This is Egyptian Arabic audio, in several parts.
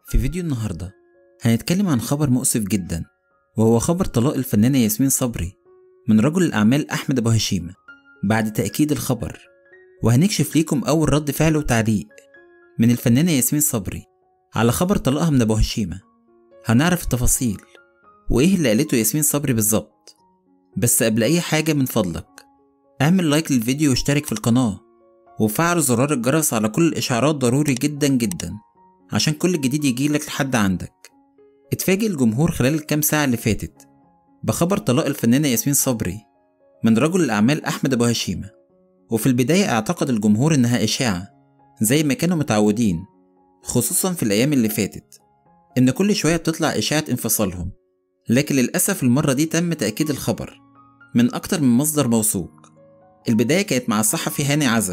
في فيديو النهاردة هنتكلم عن خبر مؤسف جدا وهو خبر طلاق الفنانة ياسمين صبري من رجل الأعمال أحمد أبو هشيمة بعد تأكيد الخبر وهنكشف ليكم أول رد فعل وتعليق من الفنانة ياسمين صبري على خبر طلاقها من أبو هشيمة هنعرف التفاصيل وإيه اللي قالته ياسمين صبري بالظبط بس قبل أي حاجة من فضلك اعمل لايك للفيديو واشترك في القناة وفعل زرار الجرس على كل الإشعارات ضروري جدا جدا عشان كل جديد يجيلك لحد عندك اتفاجئ الجمهور خلال الكام ساعة اللي فاتت بخبر طلاق الفنانة ياسمين صبري من رجل الأعمال أحمد أبو هشيمة وفي البداية اعتقد الجمهور إنها إشاعة زي ما كانوا متعودين خصوصا في الأيام اللي فاتت إن كل شوية بتطلع إشاعة انفصالهم لكن للأسف المرة دي تم تأكيد الخبر من أكتر من مصدر موثوق البداية كانت مع الصحفي هاني عزب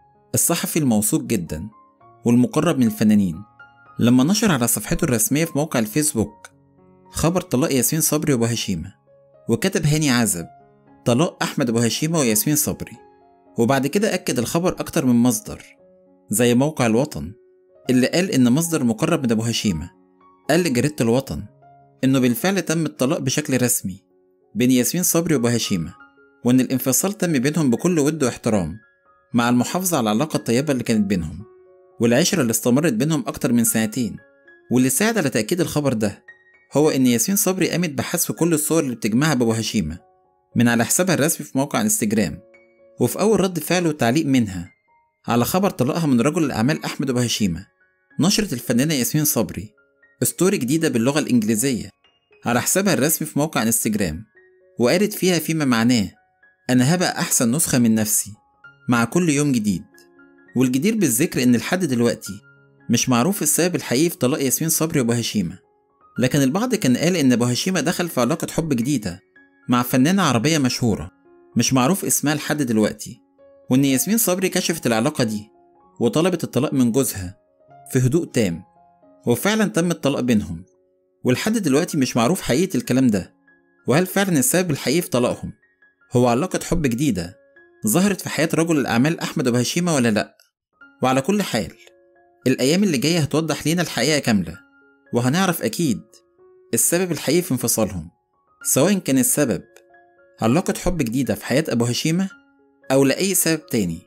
الصحفي الموثوق جدا والمقرب من الفنانين لما نشر على صفحته الرسمية في موقع الفيسبوك خبر طلاق ياسمين صبري وأبو هشيمة وكتب هاني عزب طلاق أحمد أبو هشيمة وياسمين صبري وبعد كده أكد الخبر أكتر من مصدر زي موقع الوطن اللي قال إن مصدر مقرب من أبو هشيمة قال لجريدة الوطن إنه بالفعل تم الطلاق بشكل رسمي بين ياسمين صبري وأبو هشيمة وإن الانفصال تم بينهم بكل ود واحترام مع المحافظة على العلاقة الطيبة اللي كانت بينهم والعشرة اللي استمرت بينهم أكتر من سنتين واللي ساعد على تأكيد الخبر ده هو إن ياسمين صبري قامت بحذف كل الصور اللي بتجمعها بأبو هشيمة من على حسابها الرسمي في موقع انستجرام وفي أول رد فعل وتعليق منها على خبر طلاقها من رجل الأعمال أحمد أبو هشيمة نشرت الفنانة ياسمين صبري ستوري جديدة باللغة الإنجليزية على حسابها الرسمي في موقع انستجرام وقالت فيها فيما معناه أنا هبقى أحسن نسخة من نفسي مع كل يوم جديد والجدير بالذكر إن لحد دلوقتي مش معروف السبب الحقيقي في طلاق ياسمين صبري وأبو هشيمة لكن البعض كان قال إن أبو هشيمة دخل في علاقة حب جديدة مع فنانة عربية مشهورة مش معروف اسمها لحد دلوقتي وإن ياسمين صبري كشفت العلاقة دي وطلبت الطلاق من جوزها في هدوء تام وفعلا تم الطلاق بينهم ولحد دلوقتي مش معروف حقيقة الكلام ده وهل فعلا السبب الحقيقي في طلاقهم هو علاقة حب جديدة ظهرت في حياة رجل الأعمال أحمد أبو هشيمة ولا لأ وعلى كل حال الأيام اللي جاية هتوضح لينا الحقيقة كاملة وهنعرف أكيد السبب الحقيقي في انفصالهم سواء كان السبب علاقة حب جديدة في حياة أبو هشيمة أو لأي سبب تاني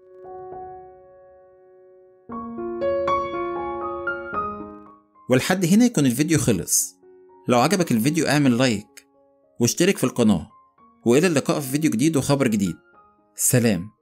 ولحد هنا يكون الفيديو خلص لو عجبك الفيديو اعمل لايك واشترك في القناة وإلى اللقاء في فيديو جديد وخبر جديد سلام